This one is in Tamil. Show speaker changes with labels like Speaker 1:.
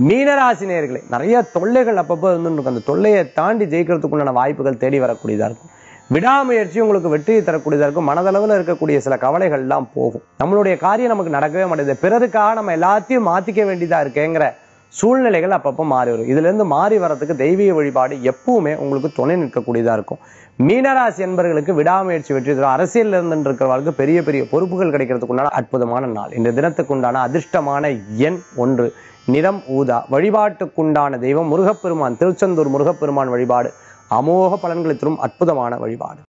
Speaker 1: மீனராசி நேயர்களே நிறைய தொல்லைகள் அப்பப்போ இருந்துருக்கு அந்த தொல்லையை தாண்டி ஜெயிக்கிறதுக்குண்டான வாய்ப்புகள் தேடி வரக்கூடியதா இருக்கும் விடாமுயற்சி உங்களுக்கு வெற்றியை தரக்கூடியதா இருக்கும் மனதளவில் இருக்கக்கூடிய சில கவலைகள் எல்லாம் போகும் நம்மளுடைய காரியம் நமக்கு நடக்கவே மாட்டேங்குது பிறருக்காக நம்ம எல்லாத்தையும் மாத்திக்க வேண்டியதா இருக்கேங்கிற சூழ்நிலைகள் அப்பப்போ மாறி வரும் இதுல இருந்து மாறி வரதுக்கு தெய்வீக வழிபாடு எப்பவுமே உங்களுக்கு துணை நிற்கக்கூடியதா இருக்கும் மீனராசி என்பவர்களுக்கு விடாமுயற்சி வெற்றி தரும் அரசியல் இருந்து இருக்கிறவர்களுக்கு பெரிய பெரிய பொறுப்புகள் கிடைக்கிறதுக்குண்டான அற்புதமான நாள் இந்த தினத்துக்குண்டான அதிர்ஷ்டமான எண் ஒன்று நிறம் ஊதா வழிபாட்டுக்குண்டான தெய்வம் முருகப்பெருமான் திருச்செந்தூர் முருகப்பெருமான் வழிபாடு அமோக பலன்களை தரும் அற்புதமான வழிபாடு